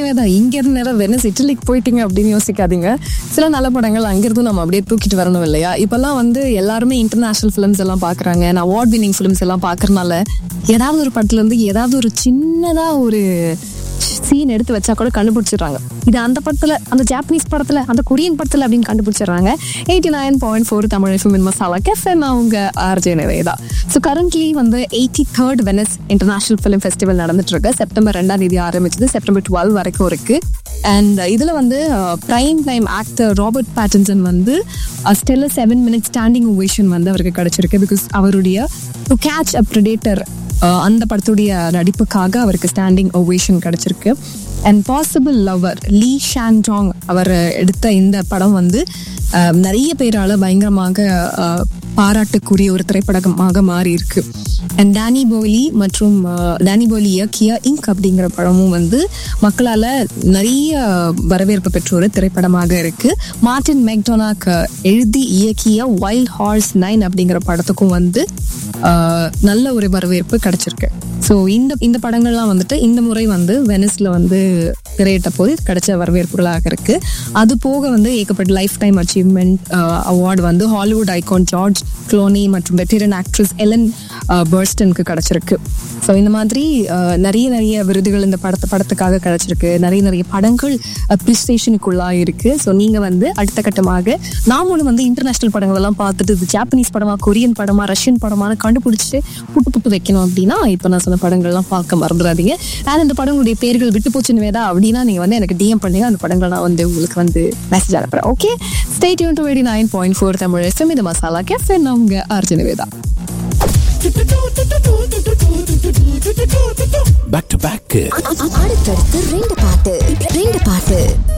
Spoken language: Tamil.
நிவேதா இங்க இருந்து நேரம் வெனஸ் இட்டலிக்கு போயிட்டீங்க அப்படின்னு யோசிக்காதீங்க சில நல்ல படங்கள் அங்கிருந்தும் நம்ம அப்படியே தூக்கிட்டு வரணும் இல்லையா இப்பெல்லாம் வந்து எல்லாருமே இன்டர்நேஷனல் ஃபிலிம்ஸ் எல்லாம் பாக்குறாங்க நான் அவார்ட் வின்னிங் ஃபிலிம்ஸ் எல்லாம் பாக்குறதுனால ஏதாவது ஒரு படத்துல இருந்து ஏதாவது ஒரு சின்னதா ஒரு சீன் எடுத்து வச்சா கூட கண்டுபிடிச்சிடுறாங்க இது அந்த படத்துல அந்த ஜாப்பனீஸ் படத்துல அந்த கொரியன் படத்துல அப்படின்னு கண்டுபிடிச்சிடுறாங்க eighty nine point four Tamil FM masala cafe அவங்க ஆர்ஜே நிவேதா ஸோ கரண்ட்லி வந்து eighty third Venice international film festival நடந்துட்டு இருக்கு செப்டம்பர் ரெண்டாம் தேதி ஆரம்பிச்சது செப்டம்பர் டுவெல் வரைக்கும் இருக்கு அண்ட் இதுல வந்து prime time actor Robert Pattinson வந்து ஸ்டெல்ல செவன் மினிட்ஸ் ஸ்டாண்டிங் ஒவேஷன் வந்து அவருக்கு கிடைச்சிருக்கு பிகாஸ் அவருடைய to catch a predator ah அந்த படத்துடைய நடிப்புக்காக அவருக்கு ஸ்டாண்டிங் ஒவேஷன் கிடைச்சிருக்கு and possible lover Lee Shang Jang அவர் எடுத்த இந்த படம் வந்து அஹ், நிறைய பேரால பயங்கரமாக அஹ், பாராட்டுக்குரிய ஒரு திரைப்படமாக மாறி இருக்கு அண்ட் டேனி போலி மற்றும் அஹ், டேனி போலி இயக்கிய இங்க் அப்படிங்கிற படமும் வந்து மக்களால நிறைய வரவேற்பு பெற்ற ஒரு திரைப்படமாக இருக்கு மார்டின் மெக்டோனாக் எழுதி இயக்கிய வைல்ட் ஹார்ஸ் நைன் அப்படிங்கிற படத்துக்கும் வந்து ஆஹ், நல்ல ஒரு வரவேற்பு கிடைச்சிருக்கு ஸோ இந்த இந்த படங்கள்லாம் வந்துட்டு இந்த முறை வந்து வெனிஸ்ல வந்து திரையிட்ட போது கிடைச்ச வரவேற்புகளாக இருக்கு அது போக வந்து ஏகப்பட்ட லைஃப் டைம் அச்சீவ்மெண்ட் அவார்டு வந்து ஹாலிவுட் ஐகான் ஜார்ஜ் க்ளோனி மற்றும் வெட்டரன் ஆக்ட்ரஸ் எலன் பர்ஸ்டனுக்கு கிடைச்சிருக்கு ஸோ இந்த மாதிரி ஆஹ், நிறைய நிறைய விருதுகள் இந்த படத்தை படத்துக்காக கிடைச்சிருக்கு நிறைய நிறைய படங்கள் அப்ரிசியேஷனுக்குள்ளா இருக்கு ஸோ நீங்க வந்து அடுத்த கட்டமாக நாமளும் வந்து இன்டர்நேஷனல் படங்கள் எல்லாம் பார்த்துட்டு இது ஜாப்பனீஸ் படமா கொரியன் படமா ரஷ்யன் படமான்னு கண்டுபிடிச்சிட்டு புட்டு புட்டு வைக்கணும் அப்படின்னா இப்போ நான் சொன்ன படங்கள்லாம் பார்க்க மறந்துடாதீங்க அண்ட் இந்த படங்களுடைய பேர்கள் விட்டு போச்சுன்னு வேதா அப்படின்னா நீங்க வந்து எனக்கு டிஎம் பண்ணுங்க அந்த படங்களை நான் வந்து உங்களுக்கு வந்து மெசேஜ் அனுப்புறேன் okay stay tune to eighty nine point four Tamil FM இது மசாலா கேஃபே அவங்க அர்ஜுன வேதா பேக் டு பேக் அடுத்தடுத்து ரெண்டு பாட்டு ரெண்டு பாட்டு